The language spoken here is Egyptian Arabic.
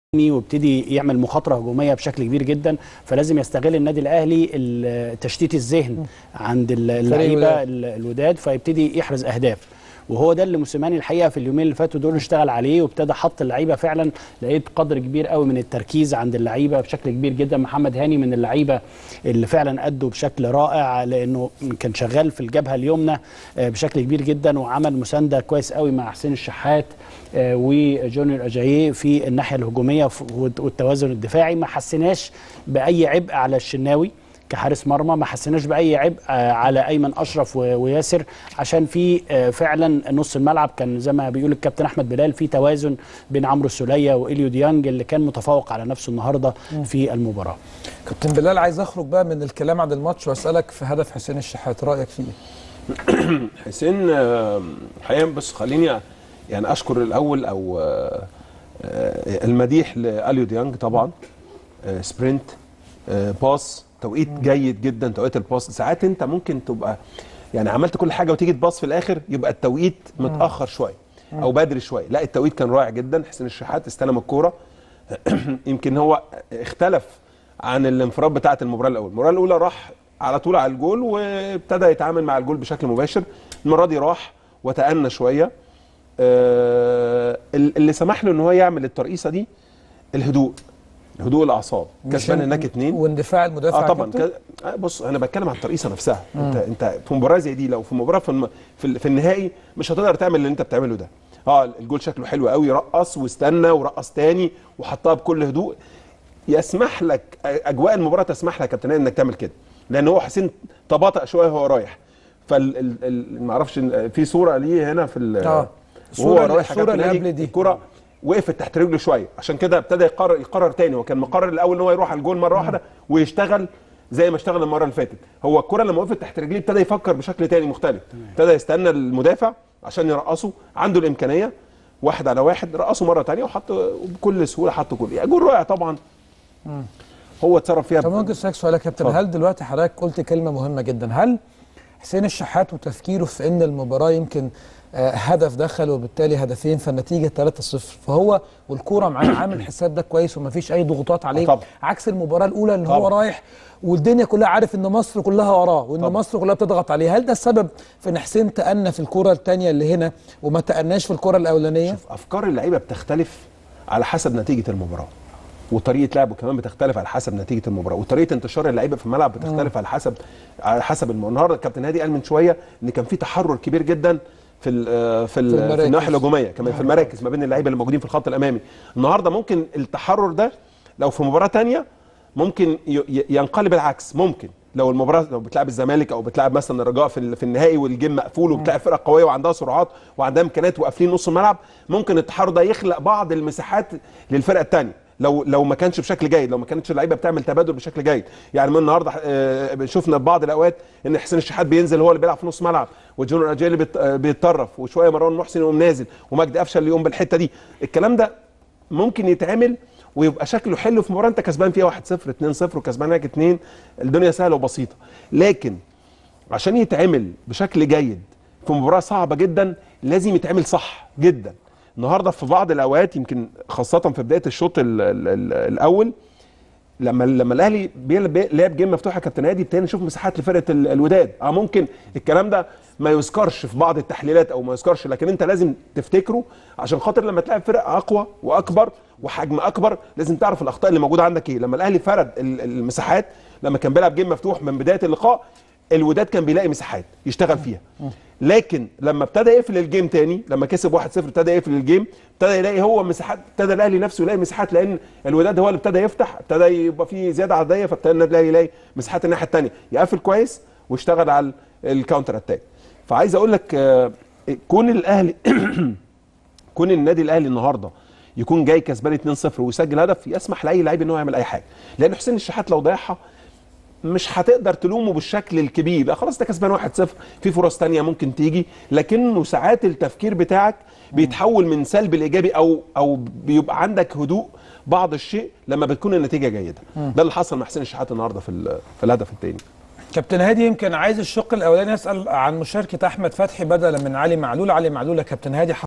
وابتدي يعمل مخاطره هجوميه بشكل كبير جدا فلازم يستغل النادي الاهلي ال- تشتيت الذهن عند ال- اللعيبه الوداد. ال- الوداد فيبتدي يحرز اهداف وهو ده اللي موسيماني الحقيقه في اليومين اللي فاتوا دول اشتغل عليه وابتدى حط اللعيبه فعلا لقيت قدر كبير قوي من التركيز عند اللعيبه بشكل كبير جدا محمد هاني من اللعيبه اللي فعلا ادوا بشكل رائع لانه كان شغال في الجبهه اليمنى آه، بشكل كبير جدا وعمل مسانده كويس قوي مع حسين الشحات آه، وجونيور اجاييه في الناحيه الهجوميه ف- والتوازن الدفاعي ما حسيناش باي عبء على الشناوي كحارس مرمى ما حسيناش باي عبء آه، على ايمن اشرف و- وياسر عشان في آه، فعلا نص الملعب كان زي ما بيقول الكابتن احمد بلال في توازن بين عمرو السوليه واليو ديانج اللي كان متفوق على نفسه النهارده في المباراه كابتن بلال عايز اخرج بقى من الكلام عن الماتش واسالك في هدف حسين الشحات رايك فيه إيه؟ حسين آه، الحقيقه بس خليني يعني اشكر الاول او آه، آه، المديح لاليو ديانج طبعا آه، سبرنت آه، باص توقيت جيد جدا توقيت الباص ساعات انت ممكن تبقى يعني عملت كل حاجه وتيجي تباص في الاخر يبقى التوقيت متاخر شويه او بدري شويه لا التوقيت كان رائع جدا حسين الشحات استلم الكوره يمكن هو اختلف عن الانفراد بتاعه المباراه الاولى المباراه الاولى راح على طول على الجول وابتدى يتعامل مع الجول بشكل مباشر المره دي راح وتأنى شويه آه، اللي سمح له ان هو يعمل الترقيصه دي الهدوء هدوء الاعصاب كسبان هناك اتنين واندفاع المدافع اه يا طبعا كابتن؟ ك... آه بص انا بتكلم عن الترقيصه نفسها انت انت في مباراه زي دي لو في مباراه في, الم... في, ال... في النهائي مش هتقدر تعمل اللي انت بتعمله ده اه الجول شكله حلو قوي رقص واستنى ورقص تاني وحطها بكل هدوء يسمح لك اجواء المباراه تسمح لك يا كابتن انك تعمل كده لان هو حسين تباطأ شويه وهو رايح فال ال... ال... ما اعرفش إن- في صوره ليه هنا في ال... اه وهو الصورة اللي- رايح يا الصورة كابتن اللي هادي، قبل دي. الكره وقفت تحت رجله شويه عشان كده ابتدى يقرر يقرر تاني هو كان مقرر الاول ان هو يروح على الجول مره واحده ويشتغل زي ما اشتغل المره اللي فاتت هو الكره لما وقفت تحت رجليه ابتدى يفكر بشكل تاني مختلف ابتدى يستنى المدافع عشان يرقصه عنده الامكانيه واحد على واحد رقصه مره تانية وحط بكل سهوله حط جول يعني جول رائع طبعا هو اتصرف فيها طب ممكن اسالك سؤال يا كابتن اتفضل. هل دلوقتي حضرتك قلت كلمه مهمه جدا هل حسين الشحات وتفكيره في ان المباراه يمكن آه، هدف دخل وبالتالي هدفين فالنتيجه 3-0 فهو والكوره معاه عامل حساب ده كويس ومفيش اي ضغوطات عليه طبعا. عكس المباراه الاولى ان هو طبعا. رايح والدنيا كلها عارف ان مصر كلها وراه وان طبعا. مصر كلها بتضغط عليه هل ده السبب في ان حسين تأنى في الكوره الثانيه اللي هنا وما تأناش في الكوره الاولانيه شوف افكار اللعيبه بتختلف على حسب نتيجه المباراه وطريقه لعبه كمان بتختلف على حسب نتيجه المباراه وطريقه انتشار اللعيبه في الملعب بتختلف على حسب على حسب الم- النهارده الكابتن هادي قال من شويه ان كان في تحرر كبير جدا في ال في, ال في المراكز. الناحيه الهجوميه كمان في المراكز ما بين اللعيبه اللي موجودين في الخط الامامي النهارده ممكن التحرر ده لو في مباراه تانية ممكن ي- ي- ينقلب العكس ممكن لو المباراه لو بتلعب الزمالك او بتلعب مثلا الرجاء في ال- في النهائي والجيم مقفول وبتلعب فرقه قويه وعندها سرعات وعندها امكانيات وقافلين نص الملعب ممكن التحرر ده يخلق بعض المساحات للفرقه الثانيه لو لو ما كانش بشكل جيد لو ما كانتش اللعيبه بتعمل تبادل بشكل جيد يعني من النهارده آه، شفنا في بعض الاوقات ان حسين الشحات بينزل هو اللي بيلعب في نص ملعب وجونيور اجاي اللي بيت- آه، بيتطرف وشويه مروان محسن يقوم نازل ومجدي قفشه اللي يقوم بالحته دي الكلام ده ممكن يتعمل ويبقى شكله حلو في مباراه انت كسبان فيها 1-0 2-0 وكسبان هناك 2 الدنيا سهله وبسيطه لكن عشان يتعمل بشكل جيد في مباراه صعبه جدا لازم يتعمل صح جدا النهارده في بعض الاوقات يمكن خاصه في بدايه الشوط ال ال ال الاول لما لما الاهلي بيلعب لعب جيم مفتوح يا كابتن هادي ابتدينا نشوف مساحات لفرقه ال- الوداد اه ممكن الكلام ده ما يذكرش في بعض التحليلات او ما يذكرش لكن انت لازم تفتكره عشان خاطر لما تلعب فرق اقوى واكبر وحجم اكبر لازم تعرف الاخطاء اللي موجوده عندك ايه لما الاهلي فرد ال- المساحات لما كان بيلعب جيم مفتوح من بدايه اللقاء الوداد كان بيلاقي مساحات يشتغل فيها لكن لما ابتدى يقفل الجيم تاني لما كسب 1-0 ابتدى يقفل الجيم ابتدى يلاقي هو مساحات ابتدى الاهلي نفسه يلاقي مساحات لان الوداد هو اللي ابتدى يفتح ابتدى يبقى فيه زياده عدديه فابتدى النادي الاهلي يلاقي مساحات الناحيه الثانيه يقفل كويس ويشتغل على الكاونتر اتاك فعايز اقول لك آه، كون الاهلي كون النادي الاهلي النهارده يكون جاي كسبان 2-0 ويسجل هدف يسمح لاي لعيب ان هو يعمل اي حاجه لان حسين الشحات لو ضيعها مش هتقدر تلومه بالشكل الكبير لا خلاص ده كسبان 1-0 في فرص تانية ممكن تيجي لكنه ساعات التفكير بتاعك بيتحول من سلب لايجابي او او بيبقى عندك هدوء بعض الشيء لما بتكون النتيجه جيده ده اللي حصل مع حسين الشحات النهارده في ال- في الهدف الثاني كابتن هادي يمكن عايز الشق الاولاني اسال عن مشاركه احمد فتحي بدلا من علي معلول علي معلول يا كابتن هادي